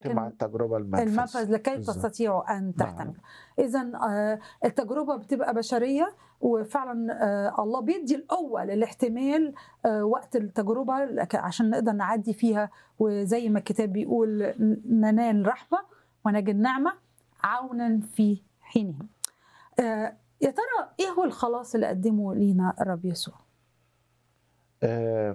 مع التجربة المنفذ المنفذ لكي بالظبط. تستطيعوا ان نعم. تحتملوا اذا التجربه بتبقى بشريه وفعلا آه، الله بيدي القوه للاحتمال آه، وقت التجربه لك- عشان نقدر نعدي فيها وزي ما الكتاب بيقول ن- ننال رحمه ونجد نعمه عونا في حينه آه، يا ترى ايه هو الخلاص اللي قدمه لينا الرب يسوع آه،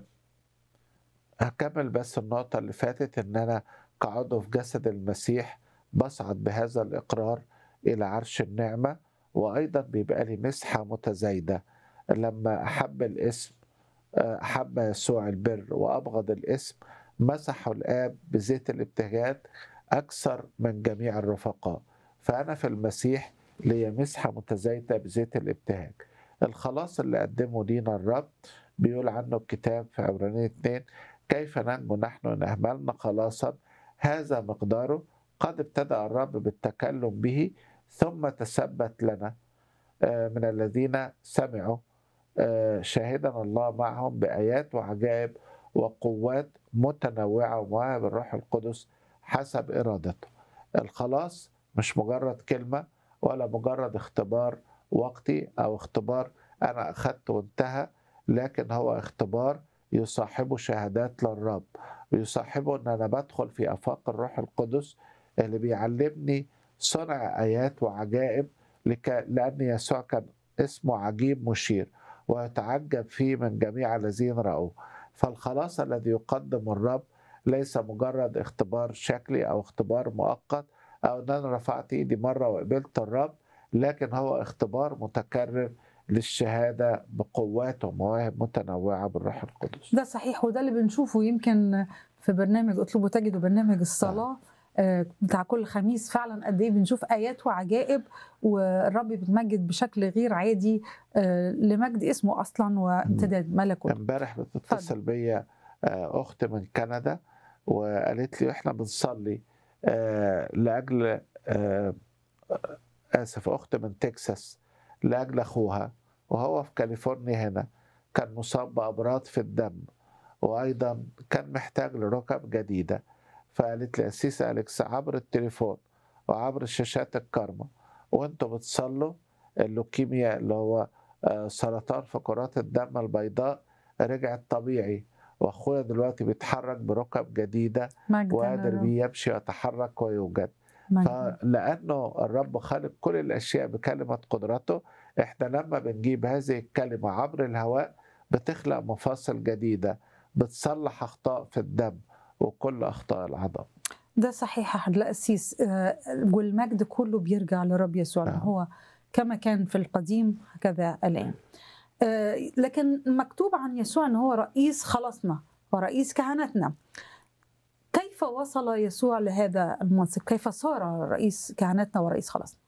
هكمل بس النقطة اللي فاتت إن أنا كعضو في جسد المسيح بصعد بهذا الإقرار إلى عرش النعمة وأيضا بيبقى لي مسحة متزايدة لما أحب الاسم آه، أحب يسوع البر وأبغض الاسم مسحوا الآب بزيت الابتهاج أكثر من جميع الرفقاء فأنا في المسيح لي مسحة متزايدة بزيت الابتهاج الخلاص اللي قدمه لينا الرب بيقول عنه الكتاب في عبرانية 2 كيف ننجو نحن إن أهملنا خلاصا هذا مقداره قد ابتدأ الرب بالتكلم به ثم تثبت لنا آه، من الذين سمعوا آه، شاهدا الله معهم بآيات وعجائب وقوات متنوعة ومواهب الروح القدس حسب إرادته الخلاص مش مجرد كلمة ولا مجرد اختبار وقتي أو اختبار أنا أخذته وانتهى لكن هو اختبار يصاحبه شهادات للرب ويصاحبه ان انا بدخل في افاق الروح القدس اللي بيعلمني صنع ايات وعجائب لك لان يسوع كان اسمه عجيب مشير ويتعجب فيه من جميع الذين راوه فالخلاص الذي يقدم الرب ليس مجرد اختبار شكلي او اختبار مؤقت او ان انا رفعت ايدي مره وقبلت الرب لكن هو اختبار متكرر للشهاده بقوات ومواهب متنوعه بالروح القدس. ده صحيح وده اللي بنشوفه يمكن في برنامج اطلبوا تجدوا برنامج الصلاه آه، بتاع كل خميس فعلا قد ايه بنشوف ايات وعجائب والرب بيتمجد بشكل غير عادي آه، لمجد اسمه اصلا وامتداد ملكوته امبارح بتتصل بيا آه، اخت من كندا وقالت لي احنا بنصلي آه، لاجل آه، اسف اخت من تكساس لاجل اخوها وهو في كاليفورنيا هنا كان مصاب بامراض في الدم وايضا كان محتاج لركب جديده فقالت لي اسيس اليكس عبر التليفون وعبر شاشات الكارما وانتوا بتصلوا اللوكيميا اللي هو آه، سرطان فقرات الدم البيضاء رجعت طبيعي واخويا دلوقتي بيتحرك بركب جديده مجد وقادر للرب. بيه يمشي ويتحرك ويوجد مجد. فلانه الرب خالق كل الاشياء بكلمه قدرته احنا لما بنجيب هذه الكلمه عبر الهواء بتخلق مفاصل جديده بتصلح اخطاء في الدم وكل اخطاء العظام ده صحيح يا حضرة القسيس آه، والمجد كله بيرجع لرب يسوع نعم. نعم. هو كما كان في القديم هكذا الآن آه، لكن مكتوب عن يسوع أنه هو رئيس خلاصنا ورئيس كهنتنا كيف وصل يسوع لهذا المنصب كيف صار رئيس كهنتنا ورئيس خلاصنا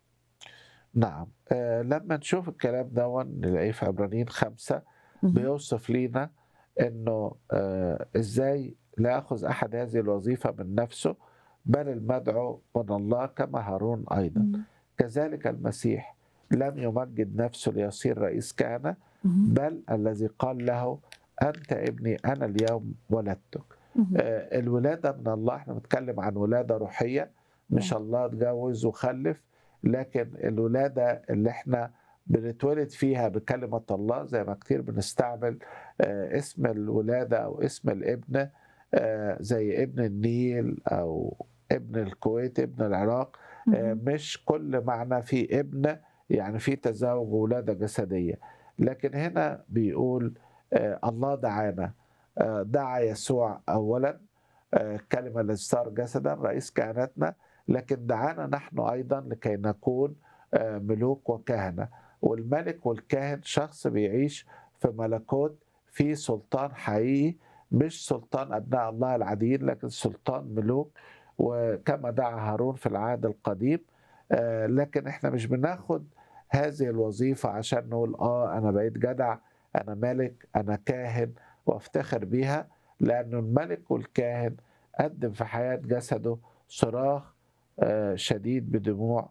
نعم آه لما نشوف الكلام ده نلاقيه في عبرانيين خمسة مهم. بيوصف لينا انه آه ازاي لا ياخذ احد هذه الوظيفه من نفسه بل المدعو من الله كما هارون ايضا مهم. كذلك المسيح لم يمجد نفسه ليصير رئيس كهنه مهم. بل الذي قال له انت ابني انا اليوم ولدتك مهم. آه، الولاده من الله احنا بنتكلم عن ولاده روحيه مش الله اتجوز وخلف لكن الولاده اللي احنا بنتولد فيها بكلمه الله زي ما كتير بنستعمل آه، اسم الولاده او اسم الابن آه، زي ابن النيل او ابن الكويت ابن العراق آه، مهم. مش كل معنى في ابن يعني في تزاوج ولاده جسديه لكن هنا بيقول آه، الله دعانا آه، دعا يسوع اولا آه، الكلمه التي صار جسدا رئيس كهنتنا لكن دعانا نحن ايضا لكي نكون آه، ملوك وكهنه والملك والكاهن شخص بيعيش في ملكوت فيه سلطان حقيقي مش سلطان ابناء الله العاديين لكن سلطان ملوك وكما دعا هارون في العهد القديم آه، لكن احنا مش بناخد هذه الوظيفه عشان نقول اه انا بقيت جدع انا ملك انا كاهن وافتخر بيها لانه الملك والكاهن قدم في حياه جسده صراخ آه، شديد بدموع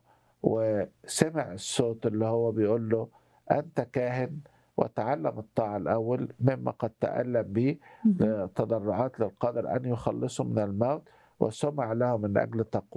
وسمع الصوت اللي هو بيقول له انت كاهن وتعلم الطاعه الاول مما قد تالم به مهم. تضرعات للقادر ان يخلصه من الموت وسمع له من أجل تقوى